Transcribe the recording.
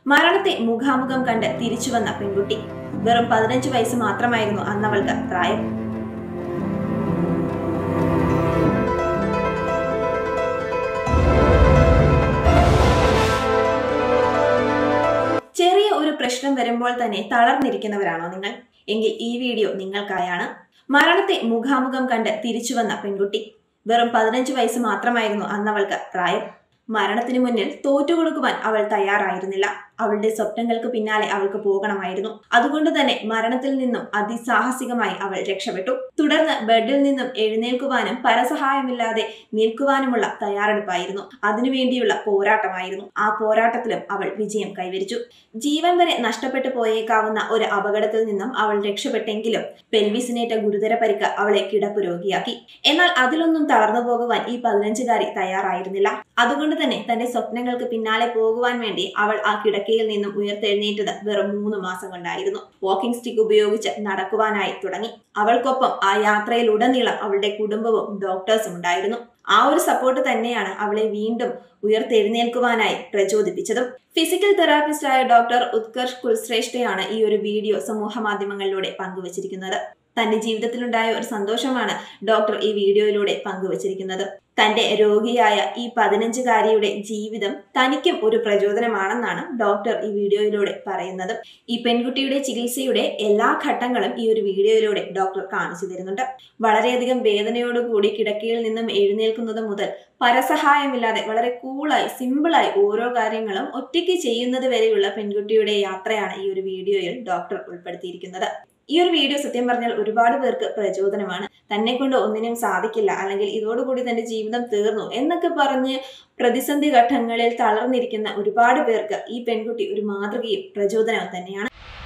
മരണത്തെ മുഖാമുഖം കണ്ട് തിരിച്ചു വന്ന പെൺകുട്ടി വെറും പതിനഞ്ച് വയസ്സ് മാത്രമായിരുന്നു അന്നവൾക്ക് പ്രായം ചെറിയ ഒരു പ്രശ്നം വരുമ്പോൾ തന്നെ തളർന്നിരിക്കുന്നവരാണോ നിങ്ങൾ എങ്കിൽ ഈ വീഡിയോ നിങ്ങൾക്കായാണ് മരണത്തെ മുഖാമുഖം കണ്ട് തിരിച്ചു വന്ന പെൺകുട്ടി വെറും പതിനഞ്ച് വയസ്സ് മാത്രമായിരുന്നു അന്നവൾക്ക് പ്രായം മരണത്തിനു മുന്നിൽ തോറ്റുകൊടുക്കുവാൻ അവൾ തയ്യാറായിരുന്നില്ല അവളുടെ സ്വപ്നങ്ങൾക്ക് പിന്നാലെ അവൾക്ക് പോകണമായിരുന്നു അതുകൊണ്ട് തന്നെ മരണത്തിൽ നിന്നും അതിസാഹസികമായി അവൾ രക്ഷപ്പെട്ടു തുടർന്ന് ബെഡിൽ നിന്നും എഴുന്നേൽക്കുവാനും പരസഹായമില്ലാതെ നിൽക്കുവാനുമുള്ള തയ്യാറെടുപ്പായിരുന്നു അതിനുവേണ്ടിയുള്ള പോരാട്ടമായിരുന്നു ആ പോരാട്ടത്തിലും അവൾ വിജയം കൈവരിച്ചു ജീവൻ വരെ നഷ്ടപ്പെട്ടു പോയേക്കാവുന്ന ഒരു അപകടത്തിൽ നിന്നും അവൾ രക്ഷപ്പെട്ടെങ്കിലും പെൽവിസിനേറ്റ ഗുരുതര പരിക്ക് അവളെ കിടപ്പ് രോഗിയാക്കി എന്നാൽ അതിലൊന്നും തളർന്നു പോകുവാൻ ഈ പതിനഞ്ചുകാരി തയ്യാറായിരുന്നില്ല അതുകൊണ്ട് തന്നെ തന്റെ സ്വപ്നങ്ങൾക്ക് പിന്നാലെ പോകുവാൻ വേണ്ടി അവൾ ആ കിടക്കയിൽ നിന്നും ഉയർത്തെഴുന്നേറ്റത് വെറും മൂന്ന് മാസം കൊണ്ടായിരുന്നു വാക്കിംഗ് സ്റ്റിക്ക് ഉപയോഗിച്ച് നടക്കുവാനായി തുടങ്ങി അവൾക്കൊപ്പം ആ യാത്രയിലുടനീളം അവളുടെ കുടുംബവും ഡോക്ടേഴ്സും ഉണ്ടായിരുന്നു ആ ഒരു സപ്പോർട്ട് തന്നെയാണ് അവളെ വീണ്ടും ഉയർത്തെഴുന്നേൽക്കുവാനായി പ്രചോദിപ്പിച്ചതും ഫിസിക്കൽ തെറാപ്പിസ്റ്റായ ഡോക്ടർ ഉത്കർഷ് കുൽശ്രേഷ്ഠയാണ് ഈ ഒരു വീഡിയോ സമൂഹ മാധ്യമങ്ങളിലൂടെ പങ്കുവച്ചിരിക്കുന്നത് തന്റെ ജീവിതത്തിലുണ്ടായ ഒരു സന്തോഷമാണ് ഡോക്ടർ ഈ വീഡിയോയിലൂടെ പങ്കുവച്ചിരിക്കുന്നത് തന്റെ രോഗിയായ ഈ പതിനഞ്ചുകാരിയുടെ ജീവിതം തനിക്കും ഒരു പ്രചോദനമാണെന്നാണ് ഡോക്ടർ ഈ വീഡിയോയിലൂടെ പറയുന്നത് ഈ പെൺകുട്ടിയുടെ ചികിത്സയുടെ എല്ലാ ഘട്ടങ്ങളും ഈ ഒരു വീഡിയോയിലൂടെ ഡോക്ടർ കാണിച്ചു തരുന്നുണ്ട് വളരെയധികം വേദനയോടുകൂടി കിടക്കയിൽ നിന്നും എഴുന്നേൽക്കുന്നത് മുതൽ പരസഹായമില്ലാതെ വളരെ കൂളായി സിമ്പിളായി ഓരോ കാര്യങ്ങളും ഒറ്റയ്ക്ക് ചെയ്യുന്നത് വരെയുള്ള പെൺകുട്ടിയുടെ യാത്രയാണ് ഈ ഒരു വീഡിയോയിൽ ഡോക്ടർ ഉൾപ്പെടുത്തിയിരിക്കുന്നത് ഈ ഒരു വീഡിയോ സത്യം പറഞ്ഞാൽ ഒരുപാട് പേർക്ക് പ്രചോദനമാണ് തന്നെ കൊണ്ട് ഒന്നിനും സാധിക്കില്ല അല്ലെങ്കിൽ ഇതോടുകൂടി തന്റെ ജീവിതം തീർന്നു എന്നൊക്കെ പറഞ്ഞ് പ്രതിസന്ധി ഘട്ടങ്ങളിൽ തളർന്നിരിക്കുന്ന ഒരുപാട് പേർക്ക് ഈ പെൺകുട്ടി ഒരു മാതൃകയും പ്രചോദനവും തന്നെയാണ്